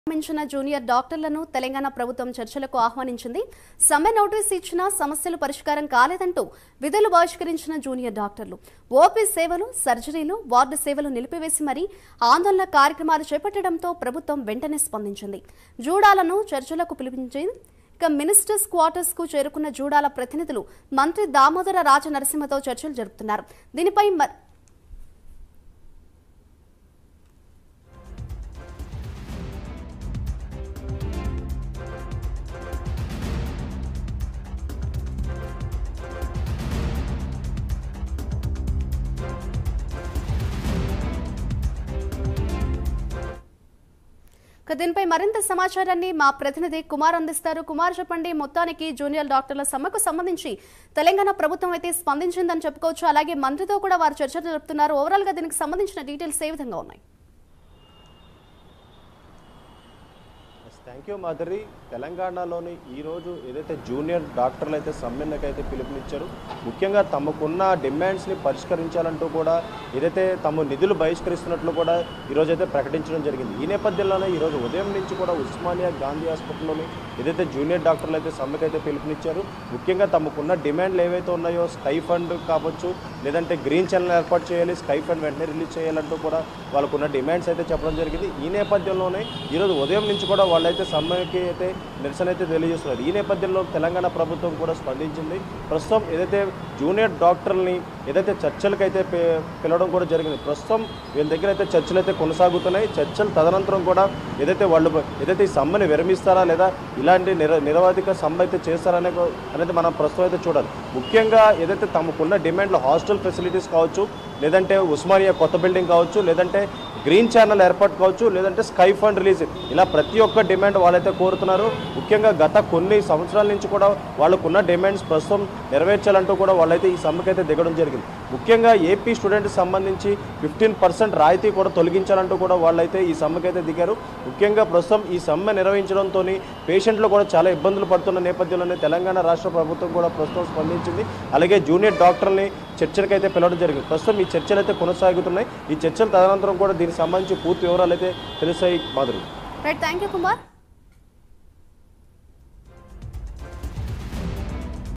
ప్రారంభించిన జూనియర్ డాక్టర్లను తెలంగాణ ప్రభుత్వం చర్చలకు ఆహ్వానించింది సమ్మె నోటీస్ ఇచ్చినా సమస్యలు పరిష్కారం కాలేదంటూ విధులు బహిష్కరించిన జూనియర్ డాక్టర్లు ఓపీ సేవలు సర్జరీలు వార్డు సేవలు నిలిపివేసి మరీ ఆందోళన కార్యక్రమాలు చేపట్టడంతో ప్రభుత్వం వెంటనే స్పందించింది జూడాలను చర్చలకు పిలిపించింది ఇక మినిస్టర్స్ క్వార్టర్స్ కు చేరుకున్న జూడాల ప్రతినిధులు మంత్రి దామోదర రాజ నరసింహతో చర్చలు జరుపుతున్నారు దీనిపై మ- ఇక దీనిపై మరింత సమాచారాన్ని మా ప్రతినిధి కుమార్ అందిస్తారు కుమార్ చెప్పండి మొత్తానికి జూనియర్ డాక్టర్ల సమ్మెకు సంబంధించి తెలంగాణ ప్రభుత్వం అయితే స్పందించిందని చెప్పుకోవచ్చు అలాగే మంత్రితో కూడా వారు చర్చలు జరుపుతున్నారు ఓవరాల్ గా దీనికి సంబంధించిన డీటెయిల్స్ ఏ విధంగా ఉన్నాయి థ్యాంక్ యూ మాధురి తెలంగాణలోని ఈరోజు ఏదైతే జూనియర్ డాక్టర్లు అయితే సమ్మెన్నకు అయితే పిలుపునిచ్చారు ముఖ్యంగా తమకున్న డిమాండ్స్ని పరిష్కరించాలంటూ కూడా ఏదైతే తమ నిధులు బహిష్కరిస్తున్నట్లు కూడా ఈరోజు అయితే ప్రకటించడం జరిగింది ఈ నేపథ్యంలోనే ఈరోజు ఉదయం నుంచి కూడా ఉస్మానియా గాంధీ హాస్పిటల్లోని ఏదైతే జూనియర్ డాక్టర్లు అయితే సమ్మెకు అయితే పిలుపునిచ్చారు ముఖ్యంగా తమకున్న డిమాండ్లు ఏవైతే ఉన్నాయో స్కై ఫండ్ కావచ్చు లేదంటే గ్రీన్ ఛానల్ ఏర్పాటు చేయాలి స్కై ఫండ్ వెంటనే రిలీజ్ చేయాలంటూ కూడా వాళ్ళకున్న డిమాండ్స్ అయితే చెప్పడం జరిగింది ఈ నేపథ్యంలోనే ఈరోజు ఉదయం నుంచి కూడా వాళ్ళైతే సమ్మెకి అయితే నిరసన అయితే తెలియజేస్తున్నారు ఈ నేపథ్యంలో తెలంగాణ ప్రభుత్వం కూడా స్పందించింది ప్రస్తుతం ఏదైతే జూనియర్ డాక్టర్ని ఏదైతే చర్చలకు అయితే పి- పిలవడం కూడా జరిగింది ప్రస్తుతం వీళ్ళ దగ్గర అయితే చర్చలు అయితే కొనసాగుతున్నాయి చర్చలు తదనంతరం కూడా ఏదైతే వాళ్ళు ఏదైతే ఈ సమ్మెని విరమిస్తారా లేదా ఇలాంటి నిర నిరవధిక సమ్మె అయితే చేస్తారనే కో- అనేది మనం ప్రస్తుతం అయితే చూడాలి ముఖ్యంగా ఏదైతే తమకున్న డిమాండ్లు హాస్టల్ ఫెసిలిటీస్ కావచ్చు లేదంటే ఉస్మానియా కొత్త బిల్డింగ్ కావచ్చు లేదంటే గ్రీన్ ఛానల్ ఏర్పాటు కావచ్చు లేదంటే స్కై ఫండ్ రిలీజ్ ఇలా ప్రతి ఒక్క డిమాండ్ వాళ్ళైతే కోరుతున్నారు ముఖ్యంగా గత కొన్ని సంవత్సరాల నుంచి కూడా వాళ్ళకున్న డిమాండ్స్ ప్రస్తుతం నెరవేర్చాలంటూ కూడా వాళ్ళైతే ఈ సమ్మెకైతే దిగడం జరిగింది ముఖ్యంగా ఏపీ స్టూడెంట్ సంబంధించి ఫిఫ్టీన్ పర్సెంట్ రాయితీ కూడా తొలగించాలంటూ కూడా వాళ్ళైతే ఈ సమ్మెకైతే దిగారు ముఖ్యంగా ప్రస్తుతం ఈ సమ్మె నిర్వహించడంతో పేషెంట్లు కూడా చాలా ఇబ్బందులు పడుతున్న నేపథ్యంలోనే తెలంగాణ రాష్ట్ర ప్రభుత్వం కూడా ప్రస్తుతం స్పందించింది అలాగే జూనియర్ డాక్టర్ని చర్చలకైతే పిలవడం జరిగింది ప్రస్తుతం ఈ చర్చలు అయితే కొనసాగుతున్నాయి ఈ చర్చల తదనంతరం కూడా దీనికి సంబంధించి పూర్తి వివరాలు అయితే తెలుస్తాయి Madhuri right thank you Kumar